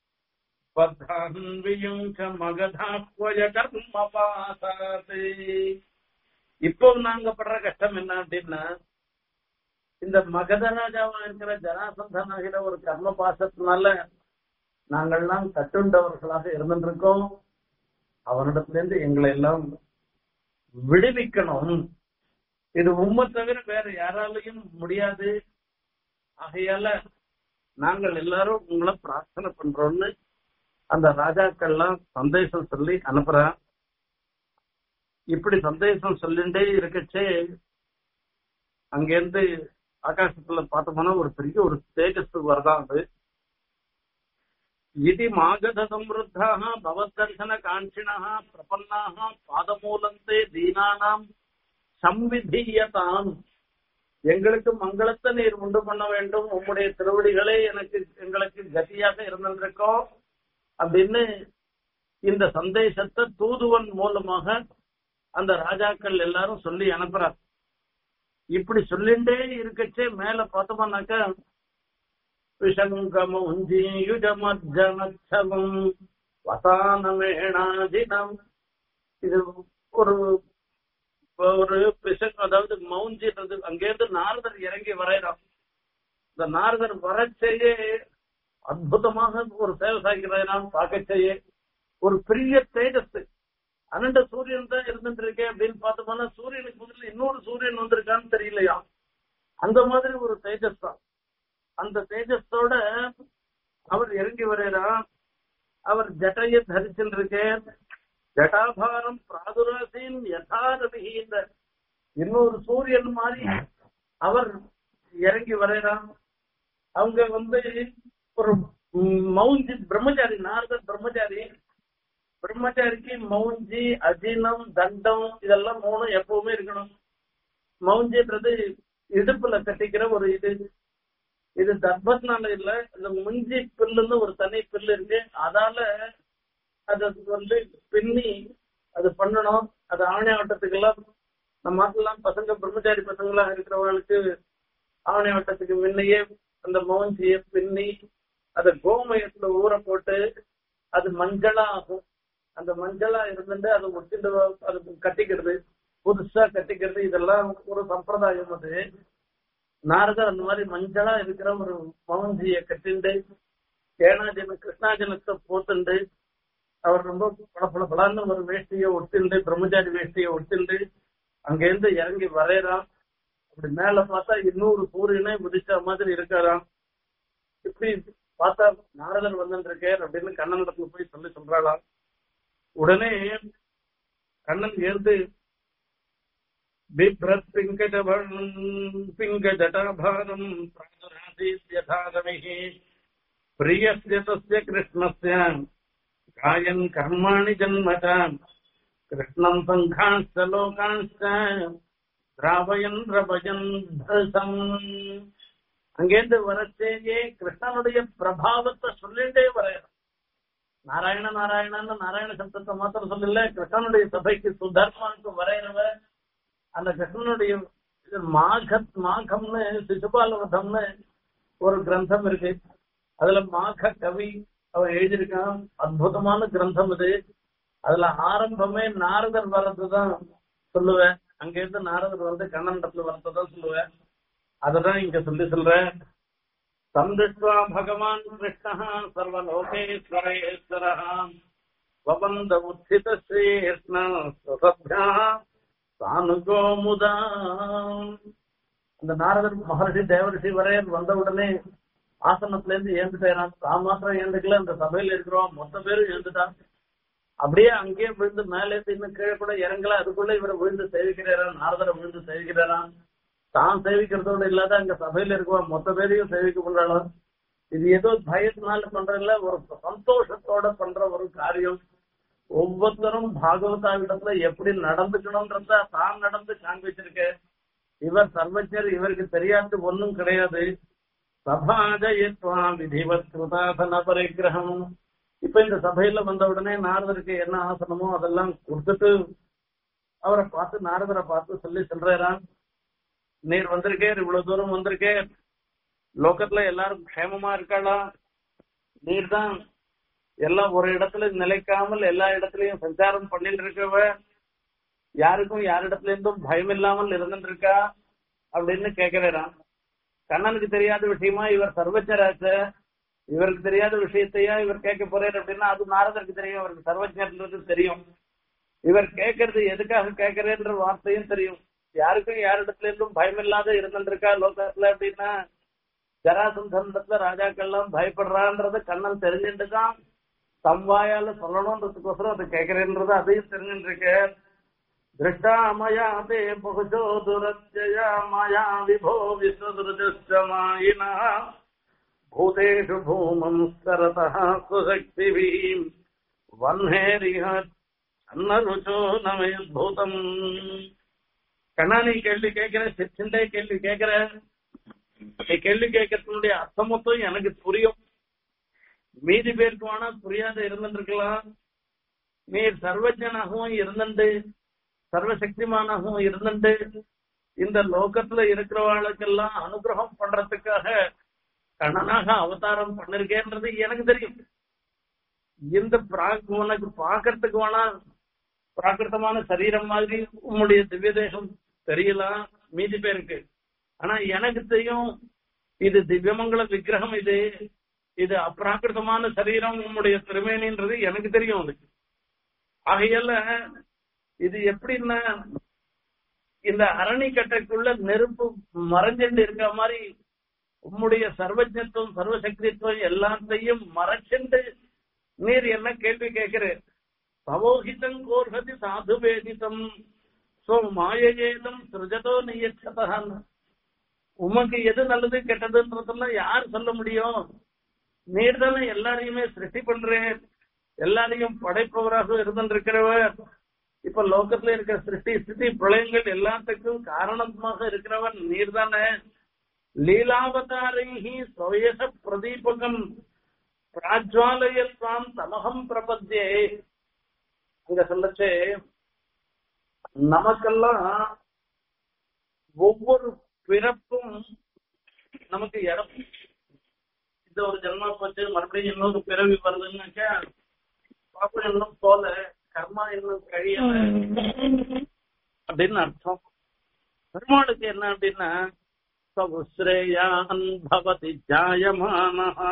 இப்போ நாங்க படுற கஷ்டம் என்ன அப்படின்னா இந்த மகத ராஜாவா இருக்கிற ஜனாசந்தனாகிற ஒரு கர்ம பாசத்தினால நாங்கள்லாம் கட்டுண்டவர்களாக இருந்துருக்கோம் அவனிடத்திலிருந்து எங்களை எல்லாம் விடுவிக்கணும் இது உண்மை தவிர வேற யாராலையும் முடியாது ஆகையால நாங்கள் எல்லாரும் உங்களை பிரார்த்தனை பண்றோம்னு அந்த ராஜாக்கள்லாம் சந்தேசம் சொல்லி அனுப்புறான் இப்படி சந்தேசம் சொல்லிண்டே இருக்கச்சே அங்கேருந்து ஆகாசத்துல பார்த்தோம்னா ஒரு பெரிய ஒரு தேஜஸ் வரதான் அது इति मागधसमृद्धाः भवद्दर्शनकाङ्क्षिणः प्रपन्नाः பாதமூலந்தே தீனானாம் சம்விதீயதாம் எங்களுக்கு மங்களத்தை நீர் உண்டு பண்ண வேண்டும் உம்முடைய திருவடிகளே எனக்கு எங்களுக்கு கதியாக இருந்திருக்கோம் அப்படின்னு இந்த சந்தேசத்தை தூதுவன் மூலமாக அந்த ராஜாக்கள் எல்லாரும் சொல்லி அனுப்புறார் இப்படி சொல்லிண்டே இருக்கச்சே மேல பார்த்தோம்னாக்கா விஷங்கமுஞ்சீயுஜமர்ஜனச்சவம் வசானமேணாதினம் இது ஒரு ஒரு பிசங் அதாவது மவுஞ்சின்றது அங்கேருந்து நாரதர் இறங்கி வரைகிறான் இந்த நாரதர் வரச்சேயே அற்புதமாக ஒரு சேவை சாய்கிறான் பார்க்கச்சேயே ஒரு பெரிய தேஜஸ் அனண்ட சூரியன் தான் இருந்துட்டு இருக்கேன் அப்படின்னு பார்த்தோம்னா சூரியனுக்கு முதல்ல இன்னொரு சூரியன் வந்திருக்கான்னு தெரியலையா அந்த மாதிரி ஒரு தேஜஸ் தான் அந்த தேஜஸோட அவர் இறங்கி வரைகிறார் அவர் ஜட்டையை தரிச்சிருக்கேன் ஜட்டாபாரம் பிராதுராசின் யதாரதி இந்த இன்னொரு சூரியன் மாதிரி அவர் இறங்கி வரைகிறார் அவங்க வந்து ஒரு மௌஞ்சி பிரம்மச்சாரி நாரதர் பிரம்மச்சாரி பிரம்மச்சாரிக்கு மௌஞ்சி அஜீனம் தண்டம் இதெல்லாம் மூணும் எப்பவுமே இருக்கணும் மௌஞ்சின்றது இடுப்புல கட்டிக்கிற ஒரு இது இது தர்பத்னால இல்ல இந்த முஞ்சி பில்லுன்னு ஒரு தனி பில்லு இருக்கு அதால அது வந்து பின்னி அது பண்ணணும் அது ஆவணி ஆட்டத்துக்கெல்லாம் நம்ம நாட்டுலாம் பசங்க பிரம்மச்சாரி பசங்களா இருக்கிறவங்களுக்கு ஆவணி ஆட்டத்துக்கு முன்னையே அந்த மௌஞ்சிய பின்னி அதை கோமயத்துல ஊற போட்டு அது மஞ்சளா ஆகும் அந்த மஞ்சளா இருந்துட்டு அதை ஒட்டிட்டு அது கட்டிக்கிறது புதுசா கட்டிக்கிறது இதெல்லாம் ஒரு சம்பிரதாயம் அது நாரதர் அந்த மாதிரி மஞ்சளா இருக்கிற ஒரு மௌஞ்சிய கட்டிண்டு ஏனாஜன கிருஷ்ணாஜனத்தை போத்துண்டு அவர் ரொம்ப பல பல பலான்னு ஒரு வேஷ்டியை ஒட்டிண்டு பிரம்மச்சாரி வேஷ்டியை ஒட்டிண்டு அங்கேருந்து இறங்கி வரையறான் அப்படி மேல பார்த்தா இன்னொரு சூரியனே உதிச்ச மாதிரி இருக்காராம் இப்படி பார்த்தா நாரதர் வந்துருக்கார் அப்படின்னு கண்ணனிடத்துல போய் சொல்லி சொல்றாளாம் உடனே கண்ணன் எழுந்து बिभ्रत् पिङ्कजवर्णम् पिङ्गजटाभारम् प्रादुरासीद्यथारमिः प्रियस्य तस्य कृष्णस्य गायन् कर्माणि जन्मच कृष्णम् सङ्घाश्च लोकाश्च திராவயன் ரபயன் தசம் அங்கேருந்து வரச்சேயே கிருஷ்ணனுடைய பிரபாவத்தை சொல்லிட்டே வரையணும் நாராயண நாராயணன்னு நாராயண சப்தத்தை மாத்திரம் சொல்லல கிருஷ்ணனுடைய சபைக்கு சுதர்மாவுக்கு வரைகிறவர் அந்த கிருஷ்ணனுடைய மாக மாகம்னு சிசுபாலவதம்னு ஒரு கிரந்தம் இருக்கு அதுல மாக கவி அவர் எழுதியிருக்கான் அற்புதமான கிரந்தம் இது அதுல ஆரம்பமே நாரதர் வர்றதுதான் சொல்லுவேன் அங்க இருந்து நாரதர் வந்து கண்ணண்டத்துல வர்றதுதான் சொல்லுவேன் அததான் இங்க சொல்லி சொல்றேன் சந்திஷ்வா பகவான் கிருஷ்ண சர்வலோகேஸ்வரேஸ்வர வபந்த உத்தித ஸ்ரீகிருஷ்ண சுசப்யா சானுகோமுதா அந்த நாரதர் மகர்ஷி தேவரிஷி வரையர் வந்த உடனே ஆசனத்துல இருந்து ஏந்துட்டான் தான் மாத்திரம் ஏந்துக்கல அந்த சபையில இருக்கிறோம் மொத்த பேரும் ஏந்துட்டான் அப்படியே அங்கேயே விழுந்து மேலே இருந்து இன்னும் கீழே கூட இறங்கல அதுக்குள்ள இவரை விழுந்து சேவிக்கிறாரா நாரதரை விழுந்து சேவிக்கிறாரா தான் சேவிக்கிறதோட இல்லாத அங்க சபையில இருக்குவா மொத்த பேரையும் சேவிக்க பண்றாளாம் இது ஏதோ பயத்தினால பண்றதில்ல ஒரு சந்தோஷத்தோட பண்ற ஒரு காரியம் ஒவ்வொருத்தரும் பாகவதாவிடத்துல எப்படி நடந்துக்கணும்ன்றத தான் நடந்து காண்பிச்சிருக்க இவர் சர்வஜர் இவருக்கு தெரியாது ஒன்றும் கிடையாது சபாஜயத்வா விதிவத் கிருதாசன பரிகிரகம் இப்ப இந்த சபையில வந்த உடனே நாரதருக்கு என்ன ஆசனமோ அதெல்லாம் கொடுத்துட்டு அவரை பார்த்து நாரதரை பார்த்து சொல்லி சொல்றாராம் நீர் வந்திருக்கேர் இவ்வளவு தூரம் வந்திருக்கேர் லோகத்துல எல்லாரும் க்ஷேமமா இருக்காளா நீர் தான் எல்லாம் ஒரு இடத்துல நிலைக்காமல் எல்லா இடத்துலயும் சஞ்சாரம் பண்ணிட்டு இருக்கவ யாருக்கும் யாரிடத்துல இருந்தும் பயம் இல்லாமல் இருந்துட்டு இருக்கா அப்படின்னு கேட்கிறாராம் கண்ணனுக்கு தெரியாத விஷயமா இவர் சர்வஜராச்ச இவருக்கு தெரியாத விஷயத்தையா இவர் கேட்க போறாரு அப்படின்னா அது நாரதருக்கு தெரியும் அவருக்கு சர்வஜர்ன்றது தெரியும் இவர் கேட்கறது எதுக்காக கேட்கறேன்ற வார்த்தையும் தெரியும் யாருக்கும் யாரிடத்துல இருந்தும் பயம் இல்லாத இருந்துருக்கா லோகத்துல அப்படின்னா ஜராசந்தத்துல ராஜாக்கள்லாம் பயப்படுறான்றத கண்ணன் தெரிஞ்சுட்டு தான் தம் வாயால சொல்லணும்ன்றதுக்கோசரம் அதை கேட்கிறேன்றது அதையும் தெரிஞ்சுட்டு இருக்க திருஷ்டா மயா தே பகுஜோ துரத்யா மயா விபோ விஸ்வதுரஜஸ்ய மாயினா பூதேஷு பூமம் ஸ்கரதः சுசக்திபீம் வன்ஹேரிஹ அன்னருச்சோ நமயத்பூதம் கண்ணா நீ கேள்வி கேட்கிற சிண்டே கேள்வி கேட்கிற நீ கேள்வி கேட்கறதுனுடைய அர்த்தம் மொத்தம் எனக்கு புரியும் மீதி பேருக்கு வேணா புரியாத இருந்துருக்கலாம் நீர் சர்வஜனாகவும் இருந்துண்டு சர்வசக்திமானாகவும் இருந்துண்டு இந்த லோகத்துல இருக்கிறவாளுக்கெல்லாம் அனுகிரகம் பண்றதுக்காக கண்ணனாக அவதாரம் பண்ணிருக்கேன்றது எனக்கு தெரியும் இந்த பிராக் உனக்கு பாக்குறதுக்கு வேணா பிராகிருத்தமான சரீரம் மாதிரி உன்னுடைய திவ்ய தேசம் தெரியலாம் மீதி பேருக்கு ஆனா எனக்கு தெரியும் இது திவ்யமங்கல விக்கிரகம் இது இது அப்பிராகிருத்தமான சரீரம் உன்னுடைய திருமேனின்றது எனக்கு தெரியும் அது ஆகையால இது எப்படின்னா இந்த அரணிக்கட்டைக்குள்ள நெருப்பு மறைஞ்சுட்டு இருக்க மாதிரி உம்முடைய சர்வஜத்துவம் சர்வசக்தித்துவம் எல்லாத்தையும் மறைச்சுண்டு நீர் என்ன கேள்வி கேட்கிறேன் சவோஹிதம் கோர்ஹதி சாது வேதிதம் சோ மாயேதம் சிருஜதோ நியச்சதான் உமக்கு எது நல்லது கெட்டதுன்றதெல்லாம் யார் சொல்ல முடியும் நீர் தானே எல்லாரையுமே சிருஷ்டி பண்றேன் எல்லாரையும் படைப்பவராக இருந்திருக்கிறவர் இப்ப லோகத்துல இருக்கிற சிருஷ்டி ஸ்திதி பிரளயங்கள் எல்லாத்துக்கும் காரணமாக இருக்கிறவன் நீர் தானே லீலாவதாரைஹி சுயச பிரதீபகம் பிராஜ்வாலயத்வாம் தமகம் பிரபத்தியே அங்க சொல்லச்சே நமக்கெல்லாம் ஒவ்வொரு பிறப்பும் நமக்கு இடம் இந்த ஒரு ஜென்மா போச்சு மறுபடியும் இன்னொரு பிறவி வருதுன்னாக்கா பாப்பா இன்னும் போல கர்மா இன்னும் கழியல அப்படின்னு அர்த்தம் பெருமாளுக்கு என்ன அப்படின்னா சவுஸ்ரேயான் பவதி ஜாயமானஹா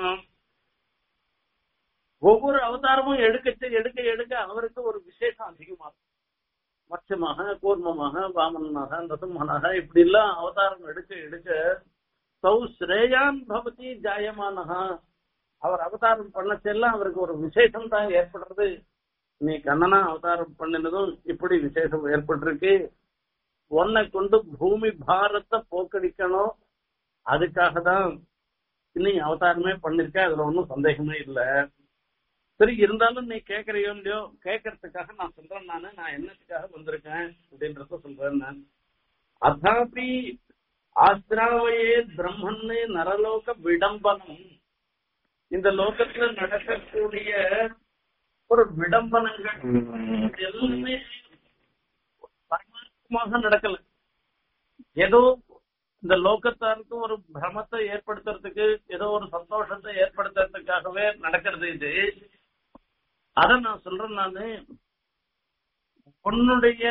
ஒவ்வொரு அவதாரமும் எடுக்க எடுக்க எடுக்க அவருக்கு ஒரு விசேஷம் அதிகமாகும் மச்சமாக கூர்மமாக வாமனாக நரசிம்மனாக இப்படி எல்லாம் அவதாரம் எடுக்க எடுக்க சௌ ஸ்ரேயான் பவதி ஜாயமானஹா அவர் அவதாரம் பண்ணச்செல்லாம் அவருக்கு ஒரு விசேஷம் தான் ஏற்படுறது நீ கண்ணனா அவதாரம் பண்ணினதும் இப்படி விசேஷம் ஏற்பட்டிருக்கு உன்னை கொண்டு பூமி பாரத்தை போக்கடிக்கணும் அதுக்காக தான் நீ அவதாரமே பண்ணிருக்க அதுல ஒன்றும் சந்தேகமே இல்லை சரி இருந்தாலும் நீ கேக்குறியோ இல்லையோ கேட்கறதுக்காக நான் சொல்றேன் நானு நான் என்னத்துக்காக வந்திருக்கேன் அப்படின்றத சொல்றேன் நான் அதாபி ஆஸ்திராவையே பிரம்மன்னு நரலோக விடம்பனம் இந்த லோகத்துல நடக்கக்கூடிய ஒரு விடம்பனங்கள் எல்லாமே பரமாத்மாக நடக்கல ஏதோ இந்த லோகத்தாருக்கு ஒரு பிரமத்தை ஏற்படுத்துறதுக்கு ஏதோ ஒரு சந்தோஷத்தை ஏற்படுத்துறதுக்காகவே நடக்கிறது இது அத நான் சொல்றேன் நானு உன்னுடைய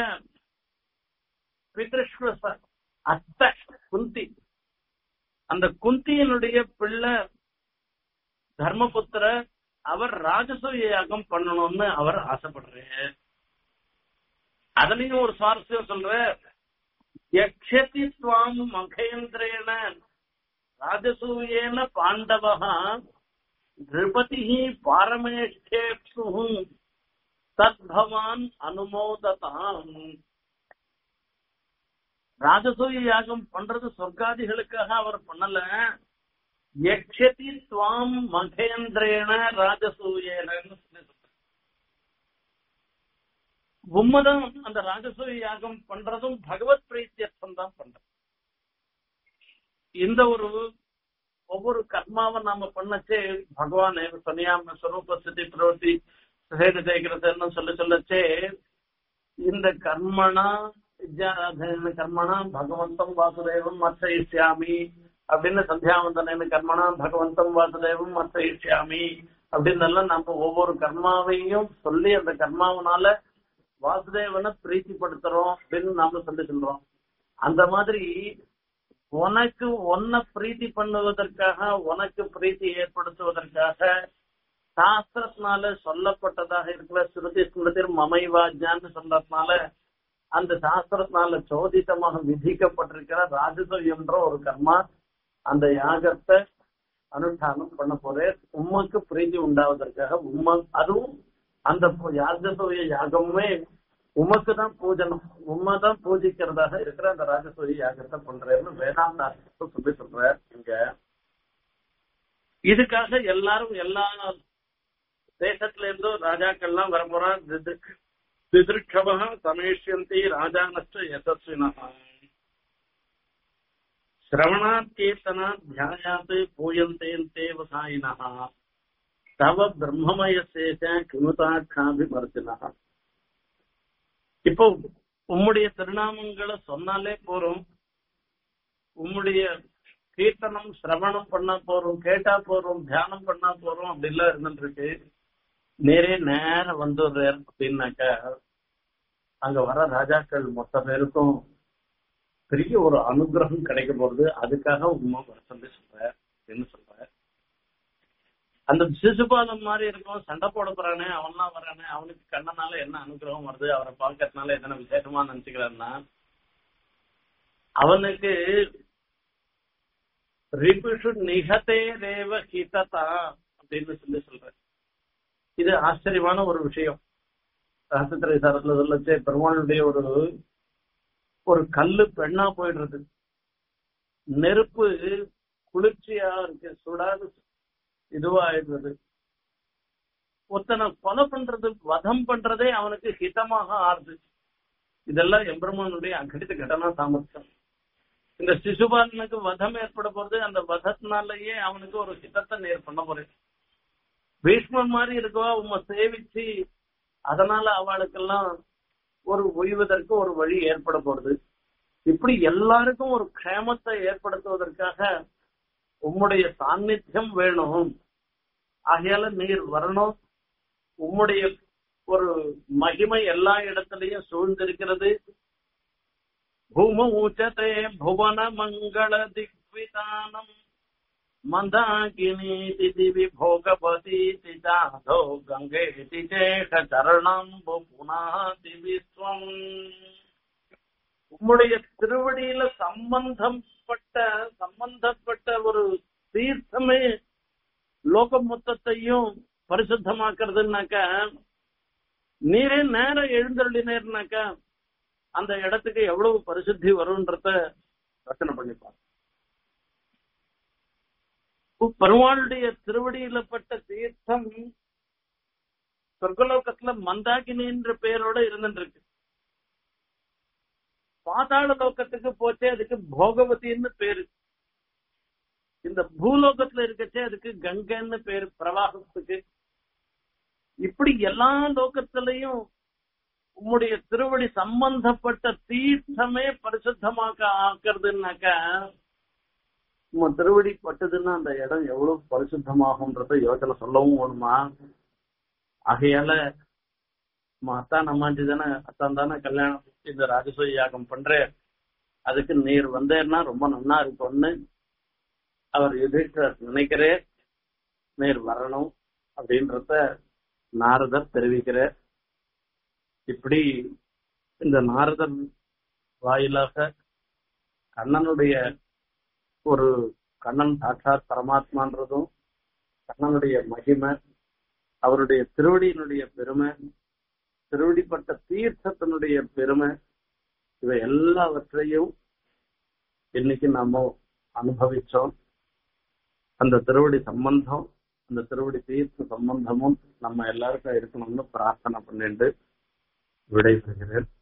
பிதிருஷ்வ அத்த குந்தி அந்த குந்தியினுடைய பிள்ளை தர்மபுத்திர அவர் ராஜசூய யாகம் பண்ணணும்னு அவர் ஆசைப்படுறாரு அதுலயும் ஒரு சுவாரஸ்யம் சொல்ற யக்ஷதி துவாம் மகேந்திரேன ராஜசூயேன பாண்டவா நிருபதி பாரமேஷ்டேப்சு தத்பவான் அனுமோததாம் ராஜசூய யாகம் பண்றது சொர்க்காதிகளுக்காக அவர் பண்ணல யக்ஷதி துவாம் மகேந்திரேன ராஜசூயேனன்னு சொல்லி சொல்றார். உம்மதம் அந்த ராஜசூய யாகம் பண்றதும் பகவத் பிரீத்தியர்த்தம் தான் பண்றது இந்த ஒரு ஒவ்வொரு கர்மாவை நாம பண்ணச்சே பகவான் சனியாம ஸ்வரூப ஸ்திதி பிரவர்த்தி சேத ஜெயகிறதுன்னு சொல்ல சொல்லச்சே இந்த கர்மணா வித்யாராதன கர்மணா பகவந்தம் வாசுதேவம் மத்சயிஷ்யாமி அப்படின்னு சந்தியாவந்தன கர்மணா பகவந்தம் வாசுதேவம் மத்சயிஷ்யாமி அப்படின்னு எல்லாம் நம்ம ஒவ்வொரு கர்மாவையும் சொல்லி அந்த கர்மாவனால வாசுதேவனை பிரீத்திப்படுத்துறோம் அப்படின்னு நாம சொல்லி சொல்றோம் அந்த மாதிரி உனக்கு உன்னை பிரீத்தி பண்ணுவதற்காக உனக்கு பிரீத்தி ஏற்படுத்துவதற்காக சாஸ்திரத்தினால சொல்லப்பட்டதாக இருக்கிற ஸ்ருதி ஸ்மிருதி மமைவாஜான்னு சொல்றதுனால அந்த சாஸ்திரத்தினால சோதித்தமாக விதிக்கப்பட்டிருக்கிற ராஜசூயம்ன்ற ஒரு கர்மா அந்த யாகத்தை அனுஷ்டானம் பண்ண போறேன் உமக்கு பிரீத்தி உண்டாவதற்காக உம்ம அதுவும் அந்த ராஜசூய யாகமே உமக்கு தான் பூஜனம் உண்மை தான் பூஜிக்கிறதாக இருக்கிற அந்த ராஜசூய யாகத்தை பண்றேன்னு வேதாந்த சொல்லி சொல்ற இங்க இதுக்காக எல்லாரும் எல்லா தேசத்துல இருந்தும் ராஜாக்கள்லாம் வரப்போறா திதிருட்சவா சமேஷ்யந்தி ராஜானஸ்ட யசஸ்வினா சிரவணாத் கீர்த்தனாத் தியாயாத் பூயந்தேந்தே வசாயினா தவ பிரம்மமயசேஷ கிமுதாட்சாபிமர்த்தினா இப்போ உம்முடைய திருநாமங்களை சொன்னாலே போறோம் உம்முடைய கீர்த்தனம் சிரவணம் பண்ணா போறோம் கேட்டா போறோம் தியானம் பண்ணா போறோம் அப்படிலாம் இருந்துட்டு இருக்கு நேரே நேரம் வந்துடுறார் அப்படின்னாக்க அங்க வர ராஜாக்கள் மொத்த பேருக்கும் பெரிய ஒரு அனுகிரகம் கிடைக்க போறது அதுக்காக உண்மை வர சொல்லி சொல்ற அப்படின்னு சொல்ற அந்த சிசுபாலம் மாதிரி இருக்கும் சண்டை போட போறானே அவன்லாம் வரானே அவனுக்கு கண்ணனால என்ன அனுகிரகம் வருது அவரை பார்க்கறதுனால என்ன விசேஷமா நினைச்சுக்கிறான்னா அவனுக்கு ரிபுஷு நிகதே ரேவ ஹிததா அப்படின்னு சொல்லி சொல்ற இது ஆச்சரியமான ஒரு விஷயம் ரகசியத்திரை சாரத்துல சொல்லச்சே பெருமாளுடைய ஒரு ஒரு கல்லு பெண்ணா போயிடுறது நெருப்பு குளிர்ச்சியா இருக்கு சுடாது இதுவா ஆயிடுறது ஒருத்தனை கொலை பண்றது வதம் பண்றதே அவனுக்கு ஹிதமாக ஆறுது இதெல்லாம் எம்பெருமானுடைய அகடித்த கடனா சாமர்த்தியம் இந்த சிசுபாலனுக்கு வதம் ஏற்பட போறது அந்த வதத்தினாலேயே அவனுக்கு ஒரு ஹிதத்தை நேர் பண்ண போறேன் பீஷ்மன் மாதிரி இருக்கவா உண்மை சேவிச்சு அதனால அவளுக்கெல்லாம் ஒரு ஒய்வதற்கு ஒரு வழி ஏற்பட போறது இப்படி எல்லாருக்கும் ஒரு க்ஷேமத்தை ஏற்படுத்துவதற்காக உம்முடைய சாநித்தியம் வேணும் ஆகையால நீர் வரணும் உம்முடைய ஒரு மகிமை எல்லா இடத்துலயும் சூழ்ந்திருக்கிறது பூம ஊச்சதே புவன மங்கள திக்விதானம் மந்தாகினீதி திவி போகபதீதி ஜாதோ கங்கேதி சேஷ சரணம்பு புனாதி விஸ்வம் உம்முடைய திருவடியில சம்பந்தப்பட்ட சம்பந்தப்பட்ட ஒரு தீர்த்தமே லோக மொத்தத்தையும் பரிசுத்தமாக்குறதுனாக்க நீரே நேரம் எழுந்தருளினேர்னாக்க அந்த இடத்துக்கு எவ்வளவு பரிசுத்தி வரும்ன்றத ரச்சனை பண்ணிப்பார் பெருமாளுடைய திருவடியில பட்ட தீர்த்தம் சொர்க்கலோகத்துல மந்தாகினின்ற பெயரோட இருந்துட்டு இருக்கு பாதாள லோகத்துக்கு போச்சே அதுக்கு போகவதின்னு பேரு இந்த பூலோகத்துல இருக்கச்சே அதுக்கு கங்கைன்னு பேரு பிரவாகத்துக்கு இப்படி எல்லா லோகத்திலையும் உம்முடைய திருவடி சம்பந்தப்பட்ட தீர்த்தமே பரிசுத்தமாக்க ஆக்குறதுனாக்க உங்க திருவடி பட்டதுன்னா அந்த இடம் எவ்வளவு பரிசுத்தமாகும்ன்றத யோசனை சொல்லவும் வேணுமா ஆகையால அத்தான் அம்மாஞ்சி தானே அத்தான் தானே கல்யாணம் இந்த ராஜசூய யாகம் பண்ற அதுக்கு நீர் வந்தேன்னா ரொம்ப நன்னா இருக்கும்னு அவர் எதிர்க்க நினைக்கிறே நீர் வரணும் அப்படின்றத நாரதர் தெரிவிக்கிறார் இப்படி இந்த நாரதர் வாயிலாக கண்ணனுடைய ஒரு கண்ணன் சாட்சாத் பரமாத்மான்றதும் கண்ணனுடைய மகிமை அவருடைய திருவடியினுடைய பெருமை திருவடிப்பட்ட தீர்த்தத்தினுடைய பெருமை இவை எல்லாவற்றையும் இன்னைக்கு நாம அனுபவிச்சோம் அந்த திருவடி சம்பந்தம் அந்த திருவடி தீர்த்த சம்பந்தமும் நம்ம எல்லாருக்கும் இருக்கணும்னு பிரார்த்தனை பண்ணிட்டு விடைபெறுகிறேன்